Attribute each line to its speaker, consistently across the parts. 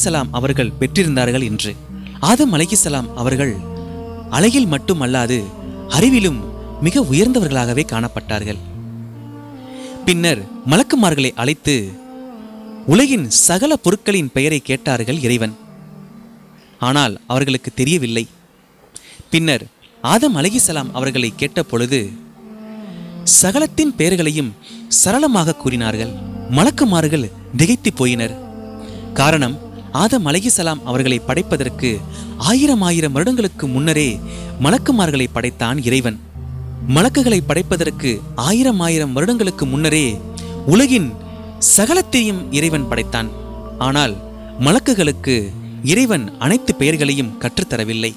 Speaker 1: அலைகிசலாம் அவர்கள் பெற்றிருந்தார்கள் என்று ஆதம் அலைகிசலாம் அவர்கள் அழகில் மட்டுமல்லாது அறிவிலும் மிக உயர்ந்தவர்களாகவே காணப்பட்டார்கள் பின்னர் மலக்குமார்களை அழைத்து உலகின் சகல பொருட்களின் பெயரை கேட்டார்கள் இறைவன் ஆனால் அவர்களுக்கு தெரியவில்லை பின்னர் ஆதம் அலைகிசலாம் அவர்களை கேட்ட பொழுது சகலத்தின் பெயர்களையும் சரளமாக கூறினார்கள் மலக்குமார்கள் திகைத்து போயினர் காரணம் ஆதம் அலைகிசலாம் அவர்களை படைப்பதற்கு ஆயிரம் ஆயிரம் வருடங்களுக்கு முன்னரே மலக்குமார்களை படைத்தான் இறைவன் மலக்குகளை படைப்பதற்கு ஆயிரம் ஆயிரம் வருடங்களுக்கு முன்னரே உலகின் சகலத்தையும் இறைவன் படைத்தான் ஆனால் மலக்குகளுக்கு இறைவன் அனைத்து பெயர்களையும் கற்றுத்தரவில்லை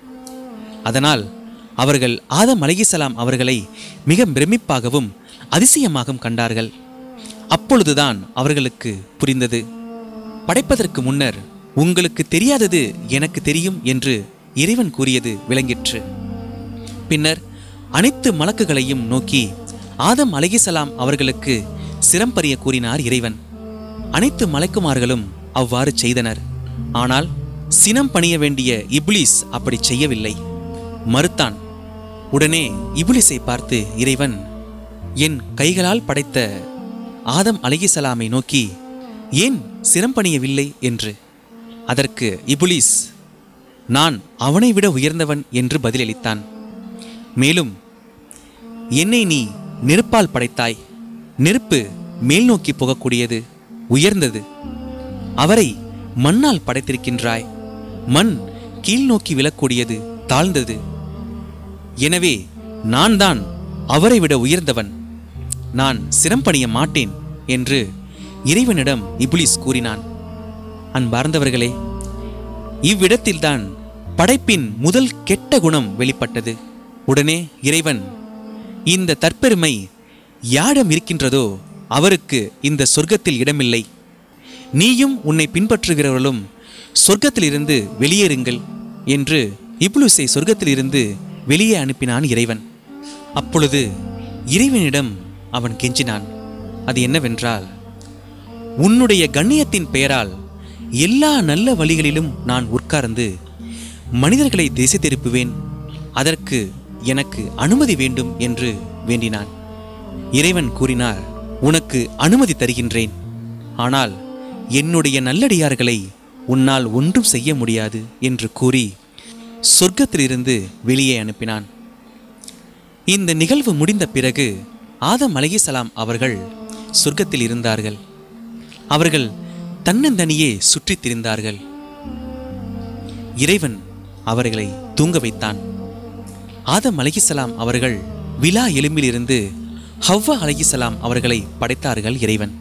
Speaker 1: அதனால் அவர்கள் ஆதம் அலைகிசலாம் அவர்களை மிக பிரமிப்பாகவும் அதிசயமாகவும் கண்டார்கள் அப்பொழுதுதான் அவர்களுக்கு புரிந்தது படைப்பதற்கு முன்னர் உங்களுக்கு தெரியாதது எனக்கு தெரியும் என்று இறைவன் கூறியது விளங்கிற்று பின்னர் அனைத்து மலக்குகளையும் நோக்கி ஆதம் அலைகிசலாம் அவர்களுக்கு சிரம்பரிய கூறினார் இறைவன் அனைத்து மலைக்குமார்களும் அவ்வாறு செய்தனர் ஆனால் சினம் பணிய வேண்டிய இப்லீஸ் அப்படி செய்யவில்லை மறுத்தான் உடனே இப்லிஸை பார்த்து இறைவன் என் கைகளால் படைத்த ஆதம் அலைகிசலாமை நோக்கி ஏன் சிரம்பணியவில்லை என்று அதற்கு இபுலீஸ் நான் அவனை விட உயர்ந்தவன் என்று பதிலளித்தான் மேலும் என்னை நீ நெருப்பால் படைத்தாய் நெருப்பு மேல் நோக்கி போகக்கூடியது உயர்ந்தது அவரை மண்ணால் படைத்திருக்கின்றாய் மண் கீழ் நோக்கி விழக்கூடியது தாழ்ந்தது எனவே நான் தான் அவரை விட உயர்ந்தவன் நான் சிரம்பணிய மாட்டேன் என்று இறைவனிடம் இப்லிஸ் கூறினான் அன்பார்ந்தவர்களே இவ்விடத்தில்தான் படைப்பின் முதல் கெட்ட குணம் வெளிப்பட்டது உடனே இறைவன் இந்த தற்பெருமை யாரிடம் இருக்கின்றதோ அவருக்கு இந்த சொர்க்கத்தில் இடமில்லை நீயும் உன்னை பின்பற்றுகிறவர்களும் சொர்க்கத்திலிருந்து வெளியேறுங்கள் என்று இப்லூஸை சொர்க்கத்திலிருந்து வெளியே அனுப்பினான் இறைவன் அப்பொழுது இறைவனிடம் அவன் கெஞ்சினான் அது என்னவென்றால் உன்னுடைய கண்ணியத்தின் பெயரால் எல்லா நல்ல வழிகளிலும் நான் உட்கார்ந்து மனிதர்களை திசை திருப்புவேன் அதற்கு எனக்கு அனுமதி வேண்டும் என்று வேண்டினான் இறைவன் கூறினார் உனக்கு அனுமதி தருகின்றேன் ஆனால் என்னுடைய நல்லடியார்களை உன்னால் ஒன்றும் செய்ய முடியாது என்று கூறி சொர்க்கத்திலிருந்து வெளியே அனுப்பினான் இந்த நிகழ்வு முடிந்த பிறகு ஆதம் அலைஹிஸ்ஸலாம் அவர்கள் சொர்க்கத்தில் இருந்தார்கள் அவர்கள் தன்னந்தனியே சுற்றித் திரிந்தார்கள் இறைவன் அவர்களை தூங்க வைத்தான் ஆதம் அலைஹிஸ்ஸலாம் அவர்கள் விலா எலும்பிலிருந்து ஹவ்வா அலைஹிஸ்ஸலாம் அவர்களை படைத்தார்கள் இறைவன்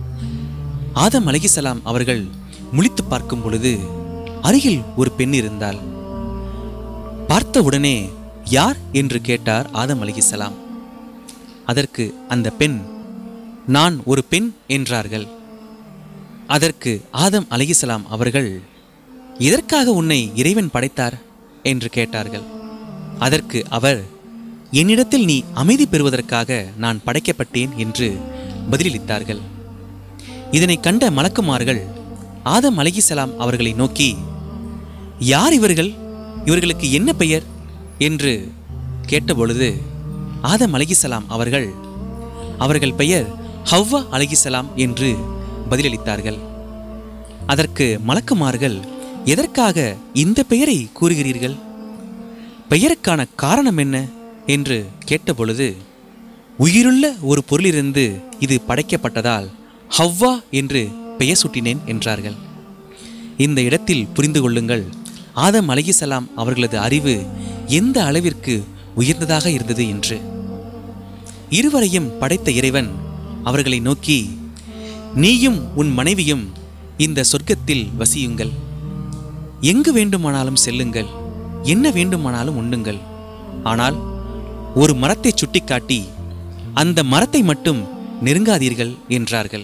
Speaker 1: ஆதம் அலைஹிஸ்ஸலாம் அவர்கள் முழித்து பார்க்கும் பொழுது அருகில் ஒரு பெண் இருந்தாள் பார்த்த உடனே யார் என்று கேட்டார் ஆதம் அலைஹிஸ்ஸலாம் அதற்கு அந்த பெண் நான் ஒரு பெண் என்றார்கள் அதற்கு ஆதம் அலைஹிஸ்ஸலாம் அவர்கள் எதற்காக உன்னை இறைவன் படைத்தார் என்று கேட்டார்கள் அதற்கு அவர் என்னிடத்தில் நீ அமைதி பெறுவதற்காக நான் படைக்கப்பட்டேன் என்று பதிலளித்தார்கள் இதனை கண்ட மலக்குமார்கள் ஆதம் அலைஹிஸ்ஸலாம் அவர்களை நோக்கி யார் இவர்கள் இவர்களுக்கு என்ன பெயர் என்று கேட்டபொழுது ஆதம் அலைஹிஸ்ஸலாம் அவர்கள் அவர்கள் பெயர் ஹவ்வா அலைஹிஸ்ஸலாம் என்று பதிலளித்தார்கள் அதற்கு மலக்குமார்கள் எதற்காக இந்த பெயரை கூறுகிறீர்கள் பெயருக்கான காரணம் என்ன என்று கேட்டபொழுது உயிருள்ள ஒரு பொருளிலிருந்து இது படைக்கப்பட்டதால் ஹவ்வா என்று பெயர் சூட்டினேன் என்றார்கள் இந்த இடத்தில் புரிந்து கொள்ளுங்கள் ஆதம் அலைஹிஸ்ஸலாம் அவர்களது அறிவு எந்த அளவிற்கு உயர்ந்ததாக இருந்தது என்று இருவரையும் படைத்த இறைவன் அவர்களை நோக்கி நீயும் உன் மனைவியும் இந்த சொர்க்கத்தில் வசியுங்கள் எங்கு வேண்டுமானாலும் செல்லுங்கள் என்ன வேண்டுமானாலும் உண்ணுங்கள் ஆனால் ஒரு மரத்தை சுட்டிக்காட்டி அந்த மரத்தை மட்டும் நெருங்காதீர்கள் என்றார்கள்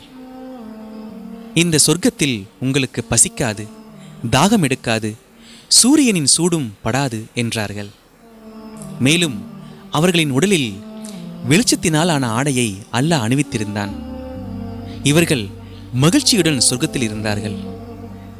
Speaker 1: இந்த சொர்க்கத்தில் உங்களுக்கு பசிக்காது தாகம் எடுக்காது சூரியனின் சூடும் படாது என்றார்கள் மேலும் அவர்களின் உடலில் வெளிச்சத்தினால் ஆன ஆடையை அல்லாஹ் அணிவித்திருந்தான் இவர்கள் மகிழ்ச்சியுடன் சொர்க்கத்தில் இருந்தார்கள்